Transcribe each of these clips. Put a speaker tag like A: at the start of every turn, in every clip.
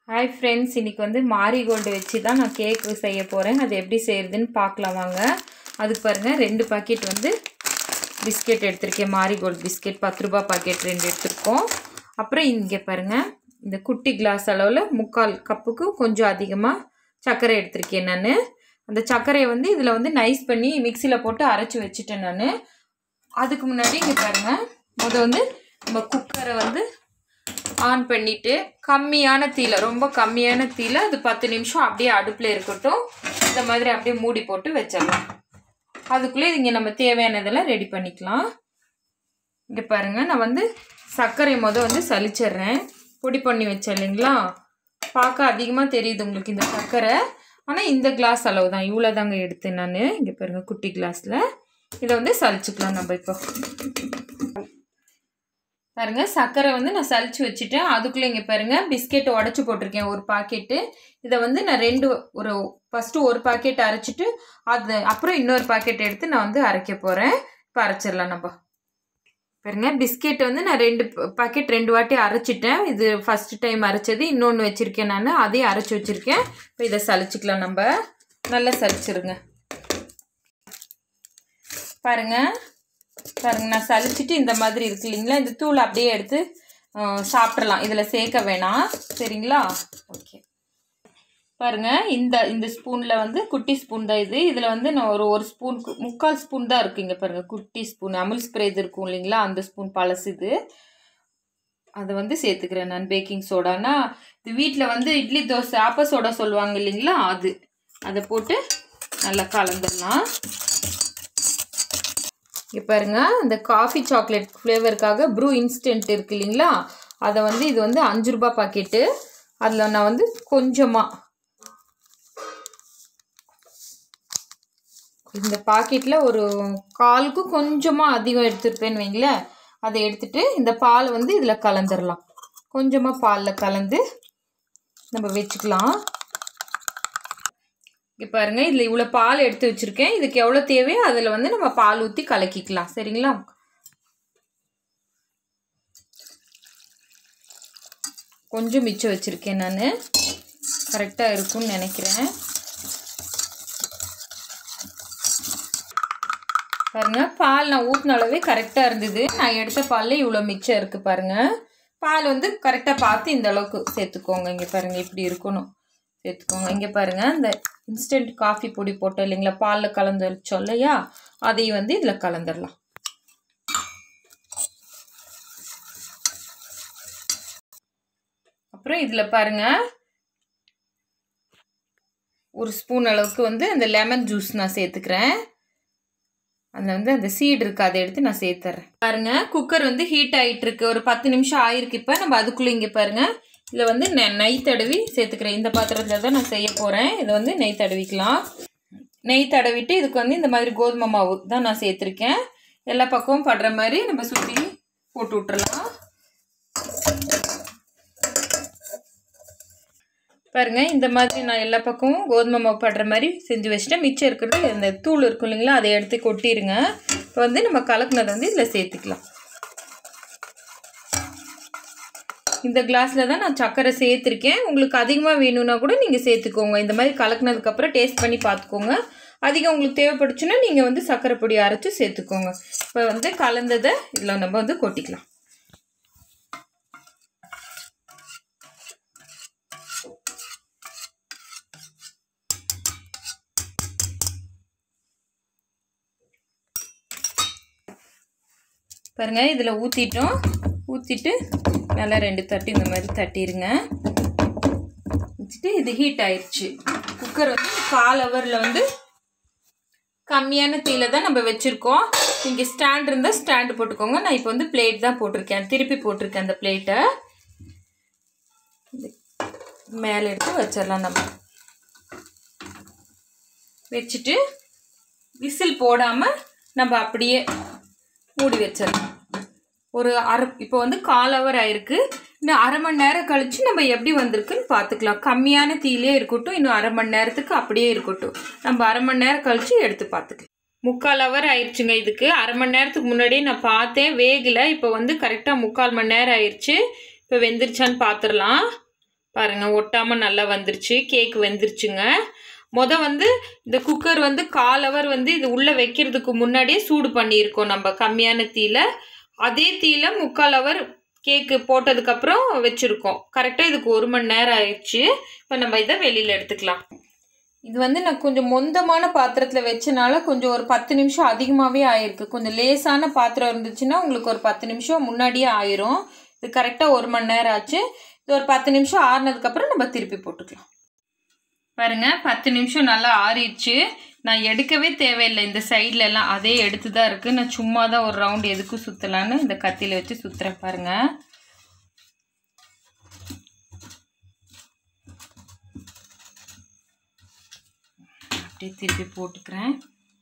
A: hi friends இன்றைக்கி வந்து மாரிகோல்டு வச்சு தான் நான் கேக் செய்ய போகிறேன் அது எப்படி செய்கிறதுன்னு பார்க்கலாம் வாங்க அதுக்கு பாருங்கள் ரெண்டு பாக்கெட் வந்து பிஸ்கெட் எடுத்திருக்கேன் மாரிகோல்டு பிஸ்கெட் பத்து ரூபா பாக்கெட் ரெண்டு எடுத்திருக்கோம் அப்புறம் இங்கே பாருங்கள் இந்த குட்டி கிளாஸ் அளவில் முக்கால் கப்புக்கு கொஞ்சம் அதிகமாக சர்க்கரை எடுத்திருக்கேன் நான் அந்த சர்க்கரையை வந்து இதில் வந்து நைஸ் பண்ணி மிக்சியில் போட்டு அரைச்சி வச்சுட்டேன் நான் அதுக்கு முன்னாடி இங்கே பாருங்கள் முத வந்து நம்ம குக்கரை வந்து ஆன் பண்ணிவிட்டு கம்மியான தீல ரொம்ப கம்மியான தீல அது பத்து நிமிஷம் அப்படியே அடுப்பில் இருக்கட்டும் இந்த மாதிரி அப்படியே மூடி போட்டு வச்சிடலாம் அதுக்குள்ளே இங்கே நம்ம தேவையானதெல்லாம் ரெடி பண்ணிக்கலாம் இங்கே பாருங்கள் நான் வந்து சர்க்கரை முத வந்து சலிச்சிட்றேன் பொடி பண்ணி வச்சேன் இல்லைங்களா பார்க்க அதிகமாக தெரியுது உங்களுக்கு இந்த சர்க்கரை ஆனால் இந்த கிளாஸ் அளவு தான் இவ்வளோ தாங்க எடுத்தேன் நான் இங்கே பாருங்கள் குட்டி கிளாஸில் இதை வந்து சலிச்சுக்கலாம் நம்ம இப்போ பாருங்க சர்க்கரை வந்து நான் சலிச்சு வச்சுட்டேன் அதுக்குள்ளே இங்கே பாருங்க பிஸ்கெட் உடச்சி போட்டிருக்கேன் ஒரு பாக்கெட்டு இதை வந்து நான் ரெண்டு ஒரு ஃபஸ்ட்டு ஒரு பாக்கெட் அரைச்சிட்டு அது அப்புறம் இன்னொரு பாக்கெட் எடுத்து நான் வந்து அரைக்க போகிறேன் இப்போ அரைச்சிடலாம் நம்ம பாருங்க பிஸ்கெட் வந்து நான் ரெண்டு பாக்கெட் ரெண்டு வாட்டி அரைச்சிட்டேன் இது ஃபஸ்ட்டு டைம் அரைச்சது இன்னொன்று வச்சுருக்கேன் நான் அதையும் அரைச்சி வச்சுருக்கேன் இப்போ இதை சலிச்சிக்கலாம் நம்ம நல்லா சலிச்சிருங்க பாருங்கள் பாருங்க நான் சலிச்சிட்டு இந்த மாதிரி இருக்கு இல்லைங்களா இந்த தூள் அப்படியே எடுத்து சாப்பிட்றலாம் இதில் சேர்க்க வேணாம் சரிங்களா ஓகே பாருங்க இந்த இந்த ஸ்பூனில் வந்து குட்டி ஸ்பூன் தான் இது இதில் வந்து நான் ஒரு ஒரு ஸ்பூன் முக்கால் ஸ்பூன் தான் இருக்குங்க பாருங்கள் குட்டி ஸ்பூன் அமுல் ஸ்ப்ரே இது இருக்கும் இல்லைங்களா அந்த ஸ்பூன் பழசு இது அதை வந்து சேர்த்துக்கிறேன் நான் பேக்கிங் சோடானா இது வீட்டில் வந்து இட்லி தோசை ஆப்ப சோடா சொல்லுவாங்க இல்லைங்களா அது அதை போட்டு நல்லா கலந்துடலாம் இங்கே பாருங்க இந்த காஃபி சாக்லேட் ஃப்ளேவருக்காக ப்ரூ இன்ஸ்டன்ட் இருக்கு இல்லைங்களா அதை வந்து இது வந்து அஞ்சு ரூபா பாக்கெட்டு அதில் நான் வந்து கொஞ்சமாக இந்த பாக்கெட்டில் ஒரு காலுக்கு கொஞ்சமாக அதிகம் எடுத்துருப்பேன்னு வைங்களேன் அதை எடுத்துட்டு இந்த பால் வந்து இதில் கலந்துடலாம் கொஞ்சமாக பாலில் கலந்து நம்ம வச்சுக்கலாம் இங்கே பாருங்கள் இதில் இவ்வளோ பால் எடுத்து வச்சுருக்கேன் இதுக்கு எவ்வளோ தேவையோ அதில் வந்து நம்ம பால் ஊற்றி கலக்கிக்கலாம் சரிங்களா கொஞ்சம் மிச்சம் வச்சுருக்கேன் நான் கரெக்டாக இருக்கும்னு நினைக்கிறேன் பாருங்கள் பால் நான் ஊற்றின அளவே கரெக்டாக இருந்தது நான் எடுத்த பாலில் இவ்வளோ மிச்சம் இருக்குது பாருங்கள் பால் வந்து கரெக்டாக பார்த்து இந்த அளவுக்கு சேர்த்துக்கோங்க இங்கே பாருங்கள் இப்படி இருக்கணும் சேர்த்துக்கோங்க இங்கே பாருங்கள் இந்த இன்ஸ்டன்ட் காஃபி பொடி போட்டோம் இல்லைங்களா பாலில் கலந்து வச்சோம் இல்லையா அதையும் வந்து இதில் கலந்துடலாம் அப்புறம் இதில் பாருங்கள் ஒரு ஸ்பூன் அளவுக்கு வந்து அந்த லெமன் ஜூஸ் நான் சேர்த்துக்கிறேன் அதில் வந்து அந்த சீடு இருக்குது அதை எடுத்து நான் சேர்த்துறேன் பாருங்கள் குக்கர் வந்து ஹீட் ஆகிட்டு இருக்கு ஒரு பத்து நிமிஷம் ஆயிருக்கு இப்போ நம்ம அதுக்குள்ளே இங்கே பாருங்கள் இதில் வந்து நெய் தடவி சேர்த்துக்கிறேன் இந்த பாத்திரத்தில் தான் நான் செய்ய போகிறேன் இதை வந்து நெய் தடவிக்கலாம் நெய் தடவிட்டு இதுக்கு வந்து இந்த மாதிரி கோதுமை மாவு தான் நான் சேர்த்துருக்கேன் எல்லா பக்கமும் படுற மாதிரி நம்ம சுற்றி போட்டு விட்டுறலாம் பாருங்கள் இந்த மாதிரி நான் எல்லா பக்கமும் கோதுமை மாவு படுற மாதிரி செஞ்சு வச்சுட்டேன் மிச்சம் இருக்கிறது இந்த தூள் இருக்கும் இல்லைங்களா அதை எடுத்து கொட்டிடுங்க இப்போ வந்து நம்ம கலக்குனதை வந்து இதில் சேர்த்துக்கலாம் இந்த கிளாஸில் தான் நான் சர்க்கரை சேர்த்துருக்கேன் உங்களுக்கு அதிகமாக வேணும்னா கூட நீங்கள் சேர்த்துக்கோங்க இந்த மாதிரி கலக்குனதுக்கப்புறம் டேஸ்ட் பண்ணி பார்த்துக்கோங்க அதிகம் உங்களுக்கு தேவைப்படுச்சுன்னா நீங்கள் வந்து சர்க்கரை பொடி அரைச்சி சேர்த்துக்கோங்க இப்போ வந்து கலந்ததை இதில் நம்ம வந்து கொட்டிக்கலாம் பாருங்கள் இதில் ஊற்றிட்டோம் ஊற்றிட்டு நல்லா ரெண்டு தட்டி இந்த மாதிரி தட்டிடுங்க வச்சுட்டு இது ஹீட் ஆயிடுச்சு குக்கர் வந்து கால் ஹவரில் வந்து கம்மியான தீல தான் நம்ம வச்சுருக்கோம் இங்கே ஸ்டாண்ட் இருந்தால் ஸ்டாண்டு போட்டுக்கோங்க நான் இப்போ வந்து பிளேட் தான் போட்டிருக்கேன் திருப்பி போட்டிருக்கேன் அந்த பிளேட்டை மேலே எடுத்து வச்சிடலாம் நம்ம வச்சுட்டு விசில் போடாமல் நம்ம அப்படியே மூடி வச்சிடலாம் ஒரு அரை இப்போ வந்து கால் ஹவர் ஆயிருக்கு இன்னும் அரை மணி நேரம் கழித்து நம்ம எப்படி வந்திருக்குன்னு பார்த்துக்கலாம் கம்மியான தீலே இருக்கட்டும் இன்னும் அரை மணி நேரத்துக்கு அப்படியே இருக்கட்டும் நம்ம அரை மணி நேரம் கழித்து எடுத்து பார்த்துக்கலாம் முக்கால் ஹவர் ஆயிடுச்சுங்க இதுக்கு அரை மணி நேரத்துக்கு முன்னாடியே நான் பார்த்தேன் வேகலை இப்போ வந்து கரெக்டாக முக்கால் மணி நேரம் ஆயிடுச்சு இப்போ வெந்துருச்சான்னு பார்த்துடலாம் பாருங்க ஒட்டாமல் நல்லா வந்துருச்சு கேக் வெந்துருச்சுங்க மொத வந்து இந்த குக்கர் வந்து கால் ஹவர் வந்து இது உள்ளே வைக்கிறதுக்கு முன்னாடியே சூடு பண்ணியிருக்கோம் நம்ம கம்மியான தீயில அதே தீயில முக்கால் ஹவர் கேக்கு போட்டதுக்கப்புறம் வச்சுருக்கோம் கரெக்டாக இதுக்கு ஒரு மணி நேரம் ஆயிடுச்சு இப்போ நம்ம இதை வெளியில் எடுத்துக்கலாம் இது வந்து நான் கொஞ்சம் மொந்தமான பாத்திரத்தில் வச்சனால கொஞ்சம் ஒரு பத்து நிமிஷம் அதிகமாகவே ஆயிருக்கு கொஞ்சம் லேசான பாத்திரம் இருந்துச்சுன்னா உங்களுக்கு ஒரு பத்து நிமிஷம் முன்னாடியே ஆயிரும் இது கரெக்டாக ஒரு மணி நேரம் ஆச்சு இது ஒரு பத்து நிமிஷம் ஆறுனதுக்கப்புறம் நம்ம திருப்பி போட்டுக்கலாம் பாருங்க பத்து நிமிஷம் நல்லா ஆறிடுச்சு நான் எடுக்கவே தேவையில்லை இந்த சைட்ல எல்லாம் அதே எடுத்து தான் இருக்குது நான் சும்மா தான் ஒரு ரவுண்ட் எதுக்கும் சுற்றலான்னு இந்த கத்தியில் வச்சு சுற்றுறேன் பாருங்க அப்படியே திருப்பி போட்டுக்கிறேன்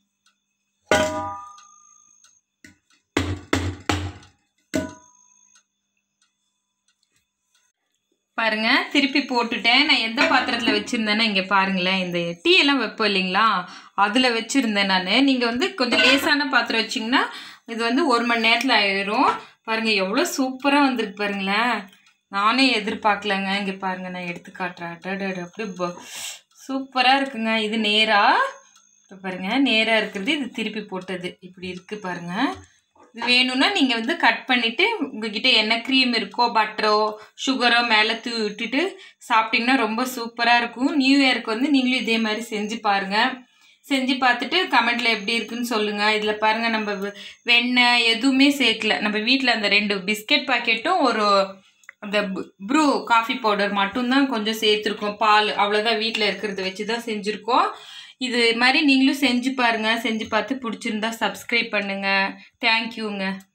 A: பாருங்க திருப்பி போட்டுட்டேன் நான் எந்த பாத்திரத்தில் வச்சுருந்தேன்னா இங்கே பாருங்களேன் இந்த டீ எல்லாம் வைப்போம் இல்லைங்களா அதில் வச்சுருந்தேன் நான் நீங்கள் வந்து கொஞ்சம் லேசான பாத்திரம் வச்சிங்கன்னா இது வந்து ஒரு மணி நேரத்தில் ஆயிரும் பாருங்கள் எவ்வளோ சூப்பராக வந்திருக்கு பாருங்களேன் நானே எதிர்பார்க்கலங்க இங்கே பாருங்க நான் எடுத்து காட்டுறேன் அடடட அப்படி சூப்பராக இருக்குங்க இது நேராக இப்போ பாருங்க நேராக இருக்கிறது இது திருப்பி போட்டது இப்படி இருக்குது பாருங்க இது வேணும்னா நீங்கள் வந்து கட் பண்ணிவிட்டு உங்ககிட்ட என்ன க்ரீம் இருக்கோ பட்டரோ சுகரோ மேலே தூ விட்டுட்டு சாப்பிட்டிங்கன்னா ரொம்ப சூப்பராக இருக்கும் நியூ இயருக்கு வந்து நீங்களும் இதே மாதிரி செஞ்சு பாருங்கள் செஞ்சு பார்த்துட்டு கமெண்ட்டில் எப்படி இருக்குன்னு சொல்லுங்கள் இதில் பாருங்கள் நம்ம வெ- வெண்ணெய் எதுவுமே சேர்க்கல நம்ம வீட்டில் அந்த ரெண்டு பிஸ்கெட் பாக்கெட்டும் ஒரு அந்த ப்ரூ காஃபி பவுடர் மட்டும்தான் கொஞ்சம் சேர்த்துருக்கோம் பால் அவ்வளோதான் வீட்டில் இருக்கிறத வச்சு தான் செஞ்சுருக்கோம் இது மாதிரி நீங்களும் செஞ்சு பாருங்கள் செஞ்சு பார்த்து பிடிச்சிருந்தா சப்ஸ்கிரைப் பண்ணுங்கள் தேங்க்யூங்க